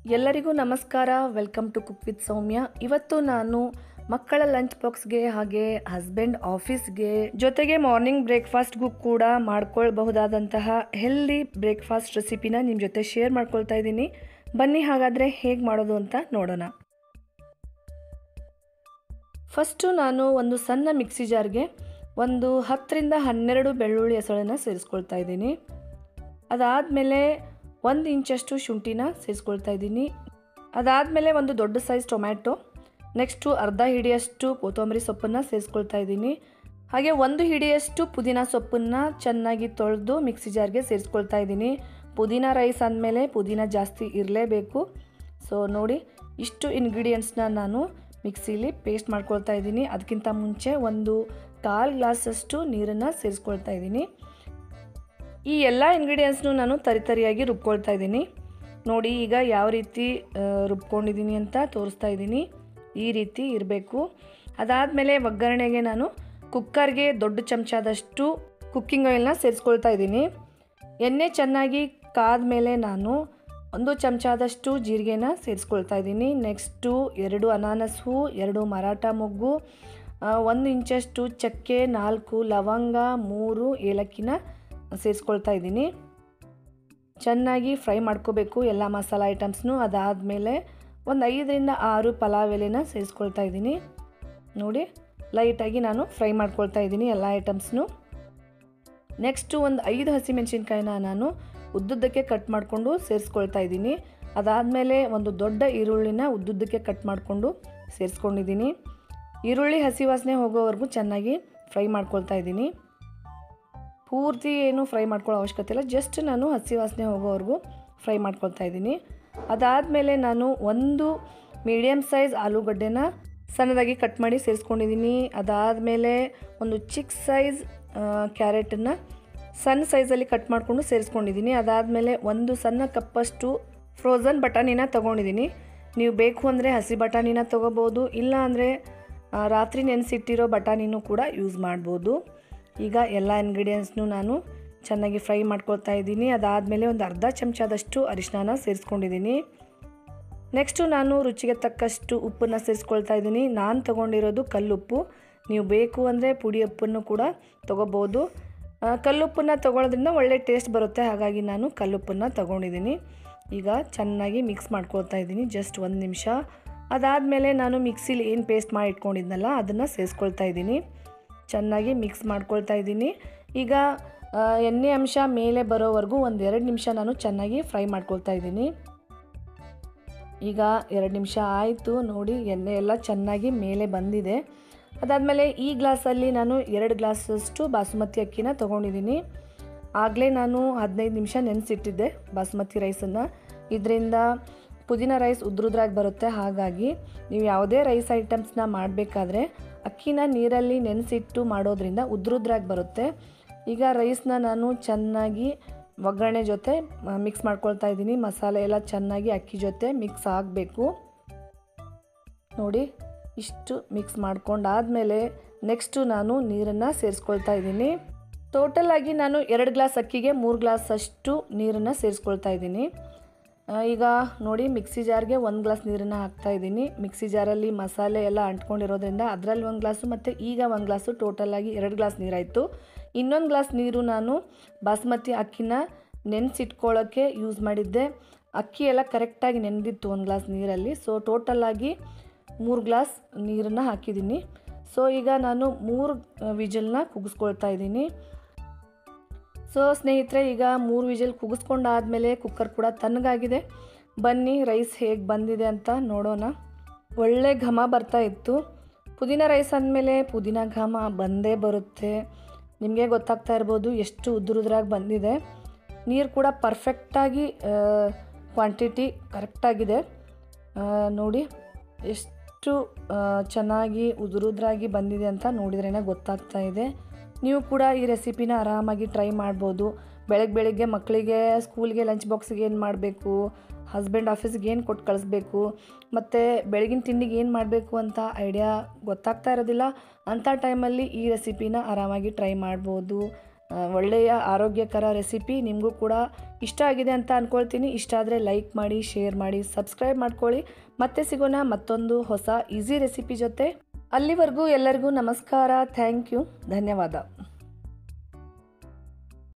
ಎಲ್ಲರಿಗೂ ನಮಸ್ಕಾರ welcome to cook with Soumya ಇವತ್ತು ನಾನು ಮಕ್ಕಳ ಲಂಚ್ ಬಾಕ್ಸ್ಗೆ ಹಾಗೆ ಹಸ್ಬೆಂಡ್ ಆಫೀಸ್ಗೆ ಜೊತೆಗೆ ಮಾರ್ನಿಂಗ್ ಬ್ರೇಕ್ಫಾಸ್ಟ್ಗೂ ಕೂಡ ಮಾಡ್ಕೊಳ್ಬಹುದಾದಂತಹ ಹೆಲ್ದಿ ಬ್ರೇಕ್ಫಾಸ್ಟ್ ರೆಸಿಪಿನ ನಿಮ್ಮ ಜೊತೆ ಶೇರ್ ಮಾಡ್ಕೊಳ್ತಾ ಇದ್ದೀನಿ ಬನ್ನಿ ಹಾಗಾದರೆ ಹೇಗೆ ಮಾಡೋದು ಅಂತ ನೋಡೋಣ ಫಸ್ಟು ನಾನು ಒಂದು ಸಣ್ಣ ಮಿಕ್ಸಿ ಜಾರ್ಗೆ ಒಂದು ಹತ್ತರಿಂದ ಹನ್ನೆರಡು ಬೆಳ್ಳುಳ್ಳಿ ಹೆಸಳನ್ನು ಸೇರಿಸ್ಕೊಳ್ತಾ ಇದ್ದೀನಿ ಅದಾದಮೇಲೆ ಒಂದು ಇಂಚಷ್ಟು ಶುಂಠಿನ ಸೇರಿಸ್ಕೊಳ್ತಾ ಇದ್ದೀನಿ ಅದಾದಮೇಲೆ ಒಂದು ದೊಡ್ಡ ಸೈಜ್ ಟೊಮ್ಯಾಟೊ ನೆಕ್ಸ್ಟು ಅರ್ಧ ಹಿಡಿಯಷ್ಟು ಕೊತ್ತಂಬರಿ ಸೊಪ್ಪನ್ನು ಸೇರಿಸ್ಕೊಳ್ತಾ ಇದ್ದೀನಿ ಹಾಗೆ ಒಂದು ಹಿಡಿಯಷ್ಟು ಪುದೀನ ಸೊಪ್ಪನ್ನು ಚೆನ್ನಾಗಿ ತೊಳೆದು ಮಿಕ್ಸಿ ಜಾರ್ಗೆ ಸೇರಿಸ್ಕೊಳ್ತಾ ಇದ್ದೀನಿ ಪುದೀನ ರೈಸ್ ಅಂದಮೇಲೆ ಪುದೀನ ಜಾಸ್ತಿ ಇರಲೇಬೇಕು ಸೊ ನೋಡಿ ಇಷ್ಟು ಇಂಗ್ರೀಡಿಯೆಂಟ್ಸ್ನ ನಾನು ಮಿಕ್ಸಿಲಿ ಪೇಸ್ಟ್ ಮಾಡ್ಕೊಳ್ತಾ ಇದ್ದೀನಿ ಅದಕ್ಕಿಂತ ಮುಂಚೆ ಒಂದು ಕಾಲು ಗ್ಲಾಸಷ್ಟು ನೀರನ್ನು ಸೇರಿಸ್ಕೊಳ್ತಾ ಇದ್ದೀನಿ ಈ ಎಲ್ಲ ಇಂಗ್ರೀಡಿಯೆಂಟ್ಸ್ನು ನಾನು ತರಿತರಿಯಾಗಿ ರುಬ್ಕೊಳ್ತಾ ಇದ್ದೀನಿ ನೋಡಿ ಈಗ ಯಾವ ರೀತಿ ಆ, ರುಬ್ಕೊಂಡಿದ್ದೀನಿ ಅಂತ ತೋರಿಸ್ತಾ ಇದ್ದೀನಿ ಈ ರೀತಿ ಇರಬೇಕು ಅದಾದಮೇಲೆ ಒಗ್ಗರಣೆಗೆ ನಾನು ಕುಕ್ಕರ್ಗೆ ದೊಡ್ಡ ಚಮಚದಷ್ಟು ಕುಕ್ಕಿಂಗ್ ಆಯಿಲ್ನ ಸೇರಿಸ್ಕೊಳ್ತಾ ಇದ್ದೀನಿ ಎಣ್ಣೆ ಚೆನ್ನಾಗಿ ಕಾದ ಮೇಲೆ ನಾನು ಒಂದು ಚಮಚದಷ್ಟು ಜೀರಿಗೆನ ಸೇರಿಸ್ಕೊಳ್ತಾ ಇದ್ದೀನಿ ನೆಕ್ಸ್ಟು ಎರಡು ಅನಾನಸ್ ಹೂ ಎರಡು ಮರಾಠ ಮೊಗ್ಗು ಆ, ಒಂದು ಇಂಚಷ್ಟು ಚಕ್ಕೆ ನಾಲ್ಕು ಲವಂಗ ಮೂರು ಏಲಕ್ಕಿನ ಸೇರಿಸ್ಕೊಳ್ತಾ ಇದ್ದೀನಿ ಚೆನ್ನಾಗಿ ಫ್ರೈ ಮಾಡ್ಕೋಬೇಕು ಎಲ್ಲ ಮಸಾಲ ಐಟಮ್ಸ್ನು ಅದಾದಮೇಲೆ ಒಂದು ಐದರಿಂದ ಆರು ಪಲಾವ್ ಎಲೆನ ಸೇರಿಸ್ಕೊಳ್ತಾ ಇದ್ದೀನಿ ನೋಡಿ ಲೈಟಾಗಿ ನಾನು ಫ್ರೈ ಮಾಡ್ಕೊಳ್ತಾ ಇದ್ದೀನಿ ಎಲ್ಲ ಐಟಮ್ಸ್ನು ನೆಕ್ಸ್ಟು ಒಂದು ಐದು ಹಸಿಮೆಣಸಿನ್ಕಾಯಿನ ನಾನು ಉದ್ದುದ್ದಕ್ಕೆ ಕಟ್ ಮಾಡಿಕೊಂಡು ಸೇರಿಸ್ಕೊಳ್ತಾ ಇದ್ದೀನಿ ಅದಾದಮೇಲೆ ಒಂದು ದೊಡ್ಡ ಈರುಳ್ಳಿನ ಉದ್ದುದ್ದಕ್ಕೆ ಕಟ್ ಮಾಡಿಕೊಂಡು ಸೇರಿಸ್ಕೊಂಡಿದ್ದೀನಿ ಈರುಳ್ಳಿ ಹಸಿ ವಾಸನೆ ಹೋಗೋವರೆಗೂ ಚೆನ್ನಾಗಿ ಫ್ರೈ ಮಾಡ್ಕೊಳ್ತಾ ಇದ್ದೀನಿ ಪೂರ್ತಿ ಏನು ಫ್ರೈ ಮಾಡ್ಕೊಳ್ಳೋ ಅವಶ್ಯಕತೆ ಇಲ್ಲ ಜಸ್ಟ್ ನಾನು ಹಸಿ ವಾಸನೆ ಹೋಗೋವರೆಗೂ ಫ್ರೈ ಮಾಡ್ಕೊಳ್ತಾ ಇದ್ದೀನಿ ಅದಾದಮೇಲೆ ನಾನು ಒಂದು ಮೀಡಿಯಮ್ ಸೈಜ್ ಆಲೂಗಡ್ಡೆನ ಸಣ್ಣದಾಗಿ ಕಟ್ ಮಾಡಿ ಸೇರಿಸ್ಕೊಂಡಿದ್ದೀನಿ ಅದಾದಮೇಲೆ ಒಂದು ಚಿಕ್ಕ ಸೈಜ್ ಕ್ಯಾರೆಟನ್ನು ಸಣ್ಣ ಸೈಜಲ್ಲಿ ಕಟ್ ಮಾಡಿಕೊಂಡು ಸೇರಿಸ್ಕೊಂಡಿದ್ದೀನಿ ಅದಾದಮೇಲೆ ಒಂದು ಸಣ್ಣ ಕಪ್ಪಷ್ಟು ಫ್ರೋಝನ್ ಬಟಾಣಿನ ತೊಗೊಂಡಿದ್ದೀನಿ ನೀವು ಬೇಕು ಅಂದರೆ ಹಸಿ ಬಟಾಣಿನ ತೊಗೋಬೋದು ಇಲ್ಲ ಅಂದರೆ ರಾತ್ರಿ ನೆನೆಸಿಟ್ಟಿರೋ ಬಟಾಣಿನೂ ಕೂಡ ಯೂಸ್ ಮಾಡ್ಬೋದು ಈಗ ಎಲ್ಲ ಇಂಗ್ರೀಡಿಯೆಂಟ್ಸ್ನು ನಾನು ಚೆನ್ನಾಗಿ ಫ್ರೈ ಮಾಡ್ಕೊಳ್ತಾ ಇದ್ದೀನಿ ಅದಾದಮೇಲೆ ಒಂದು ಅರ್ಧ ಚಮಚದಷ್ಟು ಅರಿಶಿನ ಸೇರಿಸ್ಕೊಂಡಿದ್ದೀನಿ ನೆಕ್ಸ್ಟು ನಾನು ರುಚಿಗೆ ತಕ್ಕಷ್ಟು ಉಪ್ಪನ್ನು ಸೇರಿಸ್ಕೊಳ್ತಾ ಇದ್ದೀನಿ ನಾನು ತೊಗೊಂಡಿರೋದು ಕಲ್ಲುಪ್ಪು ನೀವು ಬೇಕು ಅಂದರೆ ಪುಡಿ ಉಪ್ಪನ್ನು ಕೂಡ ತೊಗೋಬೋದು ಆ, ಕಲ್ಲುಪ್ಪನ್ನು ತೊಗೊಳೋದ್ರಿಂದ ಒಳ್ಳೆ ಟೇಸ್ಟ್ ಬರುತ್ತೆ ಹಾಗಾಗಿ ನಾನು ಕಲ್ಲುಪ್ಪನ್ನು ತೊಗೊಂಡಿದ್ದೀನಿ ಈಗ ಚೆನ್ನಾಗಿ ಮಿಕ್ಸ್ ಮಾಡ್ಕೊಳ್ತಾ ಇದ್ದೀನಿ ಜಸ್ಟ್ ಒಂದು ನಿಮಿಷ ಅದಾದಮೇಲೆ ನಾನು ಮಿಕ್ಸಿಲಿ ಏನು ಪೇಸ್ಟ್ ಮಾಡಿ ಇಟ್ಕೊಂಡಿದ್ನಲ್ಲ ಅದನ್ನು ಸೇರಿಸ್ಕೊಳ್ತಾ ಇದ್ದೀನಿ ಚೆನ್ನಾಗಿ ಮಿಕ್ಸ್ ಮಾಡ್ಕೊಳ್ತಾ ಇದ್ದೀನಿ ಈಗ ಆ, ಎಣ್ಣೆ ಅಂಶ ಮೇಲೆ ಬರೋವರೆಗೂ ಒಂದು ಎರಡು ನಿಮಿಷ ನಾನು ಚೆನ್ನಾಗಿ ಫ್ರೈ ಮಾಡ್ಕೊಳ್ತಾ ಇದ್ದೀನಿ ಈಗ ಎರಡು ನಿಮಿಷ ಆಯಿತು ನೋಡಿ ಎಣ್ಣೆ ಎಲ್ಲ ಚೆನ್ನಾಗಿ ಮೇಲೆ ಬಂದಿದೆ ಅದಾದಮೇಲೆ ಈ ಗ್ಲಾಸಲ್ಲಿ ನಾನು ಎರಡು ಗ್ಲಾಸಷ್ಟು ಬಾಸುಮತಿ ಅಕ್ಕಿನ ತೊಗೊಂಡಿದ್ದೀನಿ ಆಗಲೇ ನಾನು ಹದಿನೈದು ನಿಮಿಷ ನೆನೆಸಿಟ್ಟಿದ್ದೆ ಬಾಸುಮತಿ ರೈಸನ್ನು ಇದರಿಂದ ಪುದೀನ ರೈಸ್ ಉದ್ರುದ್ರಾಗಿ ಬರುತ್ತೆ ಹಾಗಾಗಿ ನೀವು ಯಾವುದೇ ರೈಸ್ ಐಟಮ್ಸ್ನ ಮಾಡಬೇಕಾದ್ರೆ ಅಕ್ಕಿನ ನೀರಲ್ಲಿ ನೆನೆಸಿಟ್ಟು ಮಾಡೋದ್ರಿಂದ ಉದ್ರುದ್ರಾಗಿ ಬರುತ್ತೆ ಈಗ ರೈಸ್ನ ನಾನು ಚೆನ್ನಾಗಿ ಒಗ್ಗರಣೆ ಜೊತೆ ಮಿಕ್ಸ್ ಮಾಡ್ಕೊಳ್ತಾ ಇದ್ದೀನಿ ಮಸಾಲೆ ಎಲ್ಲ ಚೆನ್ನಾಗಿ ಅಕ್ಕಿ ಜೊತೆ ಮಿಕ್ಸ್ ಆಗಬೇಕು ನೋಡಿ ಇಷ್ಟು ಮಿಕ್ಸ್ ಮಾಡ್ಕೊಂಡಾದಮೇಲೆ ನೆಕ್ಸ್ಟು ನಾನು ನೀರನ್ನು ಸೇರಿಸ್ಕೊಳ್ತಾ ಇದ್ದೀನಿ ಟೋಟಲ್ ಆಗಿ ನಾನು ಎರಡು ಗ್ಲಾಸ್ ಅಕ್ಕಿಗೆ ಮೂರು ಗ್ಲಾಸ್ ಅಷ್ಟು ನೀರನ್ನು ಸೇರಿಸ್ಕೊಳ್ತಾ ಇದ್ದೀನಿ ಆ, ಈಗ ನೋಡಿ ಮಿಕ್ಸಿ ಜಾರ್ಗೆ ಒಂದು ಗ್ಲಾಸ್ ನೀರನ್ನು ಹಾಕ್ತಾ ಇದ್ದೀನಿ ಮಿಕ್ಸಿ ಜಾರಲ್ಲಿ ಮಸಾಲೆ ಎಲ್ಲ ಅಂಟ್ಕೊಂಡಿರೋದ್ರಿಂದ ಅದರಲ್ಲಿ ಒಂದು ಗ್ಲಾಸು ಮತ್ತು ಈಗ ಒಂದು ಗ್ಲಾಸು ಟೋಟಲಾಗಿ ಎರಡು ಗ್ಲಾಸ್ ನೀರಾಯಿತು ಇನ್ನೊಂದು ಗ್ಲಾಸ್ ನೀರು ನಾನು ಬಾಸ್ಮತಿ ಅಕ್ಕಿನ ನೆನೆಸಿಟ್ಕೊಳ್ಳೋಕ್ಕೆ ಯೂಸ್ ಮಾಡಿದ್ದೆ ಅಕ್ಕಿ ಎಲ್ಲ ಕರೆಕ್ಟಾಗಿ ನೆನೆದಿತ್ತು ಒಂದು ಗ್ಲಾಸ್ ನೀರಲ್ಲಿ ಸೊ ಟೋಟಲಾಗಿ ಮೂರು ಗ್ಲಾಸ್ ನೀರನ್ನು ಹಾಕಿದ್ದೀನಿ ಸೊ ಈಗ ನಾನು ಮೂರು ವಿಜಲ್ನ ಕುಗಿಸ್ಕೊಳ್ತಾ ಇದ್ದೀನಿ ಸೊ ಸ್ನೇಹಿತರೆ ಈಗ ಮೂರು ವಿಜಲ್ ಕುಗಿಸ್ಕೊಂಡಾದಮೇಲೆ ಕುಕ್ಕರ್ ಕೂಡ ತಣ್ಣಗಾಗಿದೆ ಬನ್ನಿ ರೈಸ್ ಹೇಗೆ ಬಂದಿದೆ ಅಂತ ನೋಡೋಣ ಒಳ್ಳೆ ಘಮ ಬರ್ತಾ ಇತ್ತು ಪುದೀನ ರೈಸ್ ಅಂದಮೇಲೆ ಪುದೀನ ಘಮ ಬಂದೇ ಬರುತ್ತೆ ನಿಮಗೆ ಗೊತ್ತಾಗ್ತಾ ಇರ್ಬೋದು ಎಷ್ಟು ಉದುರುದ್ರಾಗಿ ಬಂದಿದೆ ನೀರು ಕೂಡ ಪರ್ಫೆಕ್ಟಾಗಿ ಕ್ವಾಂಟಿಟಿ ಕರೆಕ್ಟಾಗಿದೆ ಆ, ನೋಡಿ ಎಷ್ಟು ಆ, ಚೆನ್ನಾಗಿ ಉದುರುದ್ರಾಗಿ ಬಂದಿದೆ ಅಂತ ನೋಡಿದ್ರೇ ಗೊತ್ತಾಗ್ತಾ ಇದೆ ನೀವು ಕೂಡ ಈ ರೆಸಿಪಿನ ಆರಾಮಾಗಿ ಟ್ರೈ ಮಾಡ್ಬೋದು ಬೆಳಗ್ಗೆ ಬೆಳಗ್ಗೆ ಮಕ್ಕಳಿಗೆ ಸ್ಕೂಲ್ಗೆ ಲಂಚ್ ಬಾಕ್ಸಿಗೆ ಏನು ಮಾಡಬೇಕು ಹಸ್ಬೆಂಡ್ ಆಫೀಸ್ಗೆ ಏನು ಕೊಟ್ಟು ಕಳಿಸ್ಬೇಕು ಮತ್ತು ಬೆಳಗಿನ ತಿಂಡಿಗೆ ಏನು ಮಾಡಬೇಕು ಅಂತ ಐಡಿಯಾ ಗೊತ್ತಾಗ್ತಾ ಇರೋದಿಲ್ಲ ಅಂಥ ಟೈಮಲ್ಲಿ ಈ ರೆಸಿಪಿನ ಆರಾಮಾಗಿ ಟ್ರೈ ಮಾಡ್ಬೋದು ಆ, ಒಳ್ಳೆಯ ಆರೋಗ್ಯಕರ ರೆಸಿಪಿ ನಿಮಗೂ ಕೂಡ ಇಷ್ಟ ಆಗಿದೆ ಅಂತ ಅಂದ್ಕೊಳ್ತೀನಿ ಇಷ್ಟ ಆದರೆ ಲೈಕ್ ಮಾಡಿ ಶೇರ್ ಮಾಡಿ ಸಬ್ಸ್ಕ್ರೈಬ್ ಮಾಡ್ಕೊಳ್ಳಿ ಮತ್ತೆ ಸಿಗೋಣ ಮತ್ತೊಂದು ಹೊಸ ಈಸಿ ರೆಸಿಪಿ ಜೊತೆ ಅಲ್ಲಿವರೆಗೂ ಎಲ್ಲರಿಗೂ ನಮಸ್ಕಾರ ಥ್ಯಾಂಕ್ ಯು ಧನ್ಯವಾದ